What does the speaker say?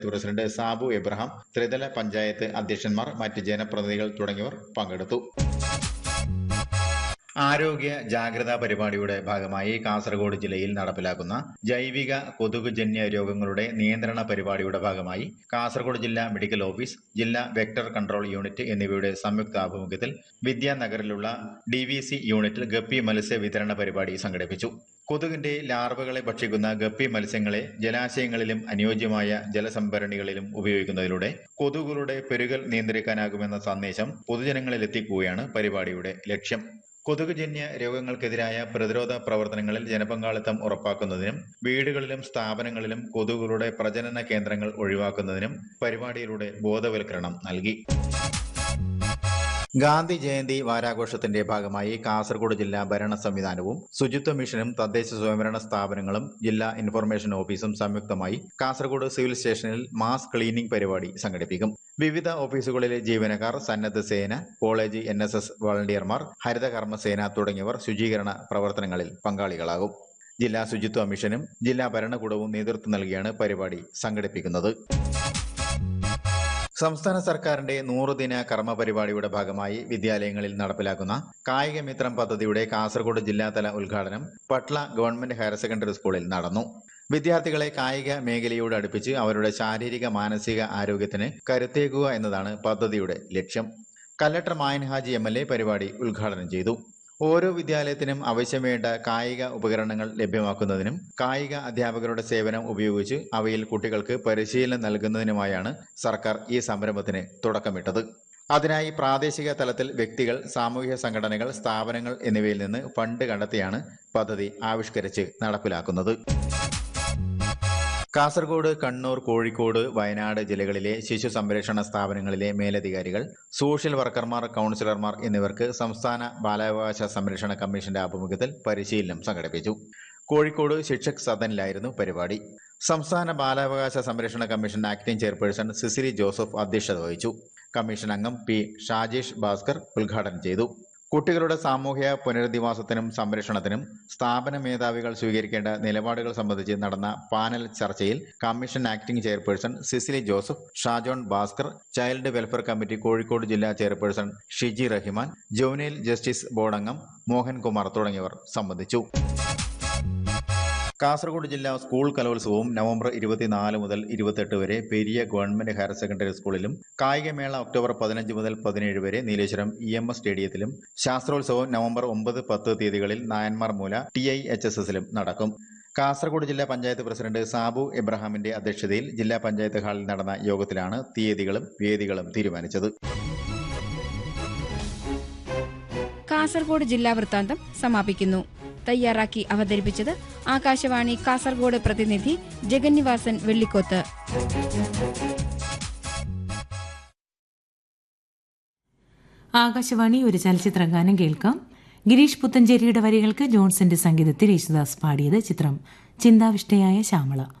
president Sabu Abraham ത്രിതല പഞ്ചായത്ത് അധ്യക്ഷന്മാർ മറ്റ് ജനപ്രതിനിധികൾ തുടങ്ങിയവർ പങ്കെടുത്തു ആരോഗ്യ ജാഗ്രതാ പരിപാടിയുടെ ഭാഗമായി കാസർഗോഡ് ജില്ലയിൽ നടപ്പിലാക്കുന്ന ജൈവിക കൊതുകുജന്യ രോഗങ്ങളുടെ നിയന്ത്രണ പരിപാടിയുടെ ഭാഗമായി കാസർഗോഡ് ജില്ലാ മെഡിക്കൽ ഓഫീസ് ജില്ലാ വെക്ടർ കൺട്രോൾ യൂണിറ്റ് എന്നിവയുടെ സംയുക്ത ആഭിമുഖ്യത്തിൽ വിദ്യാനഗറിലുള്ള ഡി വി സി യൂണിറ്റിൽ ഗപ്പി മത്സ്യ വിതരണ പരിപാടി സംഘടിപ്പിച്ചു കൊതുകിന്റെ ലാർവകളെ ഭക്ഷിക്കുന്ന ഗപ്പി മത്സ്യങ്ങളെ ജലാശയങ്ങളിലും അനുയോജ്യമായ ജലസംഭരണികളിലും ഉപയോഗിക്കുന്നതിലൂടെ കൊതുകുകളുടെ പെരുകൽ നിയന്ത്രിക്കാനാകുമെന്ന സന്ദേശം പൊതുജനങ്ങളിൽ എത്തിക്കുകയാണ് പരിപാടിയുടെ ലക്ഷ്യം കൊതുകുജന്യ രോഗങ്ങൾക്കെതിരായ പ്രതിരോധ പ്രവർത്തനങ്ങളിൽ ജനപങ്കാളിത്തം ഉറപ്പാക്കുന്നതിനും വീടുകളിലും സ്ഥാപനങ്ങളിലും കൊതുകുകളുടെ പ്രജനന കേന്ദ്രങ്ങൾ ഒഴിവാക്കുന്നതിനും പരിപാടിയിലൂടെ ബോധവൽക്കരണം നൽകി ഗാന്ധി ജയന്തി വാരാഘോഷത്തിന്റെ ഭാഗമായി കാസർഗോഡ് ജില്ലാ ഭരണ സംവിധാനവും ശുചിത്വ മിഷനും തദ്ദേശ സ്വയംഭരണ സ്ഥാപനങ്ങളും ജില്ലാ ഇൻഫർമേഷൻ ഓഫീസും സംയുക്തമായി കാസർഗോഡ് സിവിൽ സ്റ്റേഷനിൽ മാസ് ക്ലീനിംഗ് പരിപാടി സംഘടിപ്പിക്കും വിവിധ ഓഫീസുകളിലെ ജീവനക്കാർ സന്നദ്ധ സേന കോളേജ് എൻ എസ് എസ് വളണ്ടിയർമാർ ഹരിതകർമ്മസേന തുടങ്ങിയവർ ശുചീകരണ പ്രവർത്തനങ്ങളിൽ പങ്കാളികളാകും ജില്ലാ ശുചിത്വ മിഷനും ജില്ലാ ഭരണകൂടവും നേതൃത്വം നൽകിയാണ് പരിപാടി സംഘടിപ്പിക്കുന്നത് സംസ്ഥാന സർക്കാരിന്റെ നൂറുദിന കർമ്മ പരിപാടിയുടെ ഭാഗമായി വിദ്യാലയങ്ങളിൽ നടപ്പിലാക്കുന്ന കായിക മിത്രം പദ്ധതിയുടെ കാസർഗോഡ് ജില്ലാതല ഉദ്ഘാടനം പട്ല ഗവൺമെന്റ് ഹയർ സെക്കൻഡറി സ്കൂളിൽ നടന്നു വിദ്യാർത്ഥികളെ കായിക മേഖലയോട് അടുപ്പിച്ച് അവരുടെ ശാരീരിക മാനസിക ആരോഗ്യത്തിന് കരുത്തേകുക എന്നതാണ് പദ്ധതിയുടെ ലക്ഷ്യം Kallattar Mayan Haji M L A പരിപാടി ഉദ്ഘാടനം ചെയ്തു ഓരോ വിദ്യാലയത്തിനും ആവശ്യം കായിക ഉപകരണങ്ങൾ ലഭ്യമാക്കുന്നതിനും കായിക അധ്യാപകരുടെ സേവനം ഉപയോഗിച്ച് അവയിൽ കുട്ടികൾക്ക് പരിശീലനം നൽകുന്നതിനുമായാണ് സർക്കാർ ഈ സംരംഭത്തിന് തുടക്കമിട്ടത് അതിനായി പ്രാദേശിക തലത്തിൽ വ്യക്തികൾ സാമൂഹ്യ സംഘടനകൾ സ്ഥാപനങ്ങൾ എന്നിവയിൽ നിന്ന് ഫണ്ട് കണ്ടെത്തിയാണ് പദ്ധതി ആവിഷ്കരിച്ച് നടപ്പിലാക്കുന്നത് കാസർഗോഡ് കണ്ണൂർ കോഴിക്കോട് വയനാട് ജില്ലകളിലെ ശിശു സംരക്ഷണ സ്ഥാപനങ്ങളിലെ മേലധികാരികൾ സോഷ്യൽ വർക്കർമാർ കൗൺസിലർമാർ എന്നിവർക്ക് സംസ്ഥാന ബാലാവകാശ സംരക്ഷണ കമ്മീഷന്റെ ആഭിമുഖ്യത്തിൽ പരിശീലനം സംഘടിപ്പിച്ചു കോഴിക്കോട് ശിക്ഷക് സദനിലായിരുന്നു പരിപാടി സംസ്ഥാന ബാലാവകാശ സംരക്ഷണ commission acting chairperson Cicily Joseph അധ്യക്ഷത വഹിച്ചു കമ്മീഷൻ അംഗം പി ഷാജേഷ് ഭാസ്കർ ഉദ്ഘാടനം ചെയ്തു കുട്ടികളുടെ സാമൂഹ്യ പുനരധിവാസത്തിനും സംരക്ഷണത്തിനും സ്ഥാപന മേധാവികൾ സ്വീകരിക്കേണ്ട നിലപാടുകൾ സംബന്ധിച്ച് നടന്ന പാനൽ ചർച്ചയിൽ commission acting chairperson Cicily Joseph Shajon Bhaskar child welfare committee Kozhikode ജില്ലാ chairperson Shiji Rahiman juvenile justice board അംഗം മോഹൻകുമാർ തുടങ്ങിയവർ സംബന്ധിച്ചു കാസർഗോഡ് ജില്ലാ സ്കൂൾ കലോത്സവവും നവംബർ ഇരുപത്തിനാല് മുതൽ ഇരുപത്തെട്ട് വരെ പെരിയ ഗവൺമെന്റ് ഹയർ സെക്കൻഡറി സ്കൂളിലും കായികമേള ഒക്ടോബർ പതിനഞ്ച് മുതൽ പതിനേഴ് വരെ നീലേശ്വരം ഇ എം എസ് സ്റ്റേഡിയത്തിലും ശാസ്ത്രോത്സവം നവംബർ ഒമ്പത് പത്ത് തീയതികളിൽ Nayanmarmoola T I H S എസിലും നടക്കും കാസർഗോഡ് ജില്ലാ പഞ്ചായത്ത് പ്രസിഡന്റ് സാബു എബ്രഹാമിന്റെ അധ്യക്ഷതയിൽ ജില്ലാ പഞ്ചായത്ത് ഹാളിൽ നടന്ന യോഗത്തിലാണ് തീയതികളും വേദികളും തീരുമാനിച്ചത് കാസർഗോഡ് ജില്ലാ വൃത്താന്തം സമാപിക്കുന്നു തയ്യാറാക്കി അവതരിപ്പിച്ചത് ആകാശവാണി കാസർഗോഡ് പ്രതിനിധി ജഗന്നിവാസൻ വെള്ളിക്കോത്ത് ആകാശവാണി ഒരു ചലച്ചിത്ര ഗാനം കേൾക്കാം ഗിരീഷ് പുത്തഞ്ചേരിയുടെ വരികൾക്ക് ജോൺസന്റെ സംഗീതത്തിൽ യേശുദാസ് പാടിയത് ചിത്രം ചിന്താവിഷ്ടയായ ശ്യാമള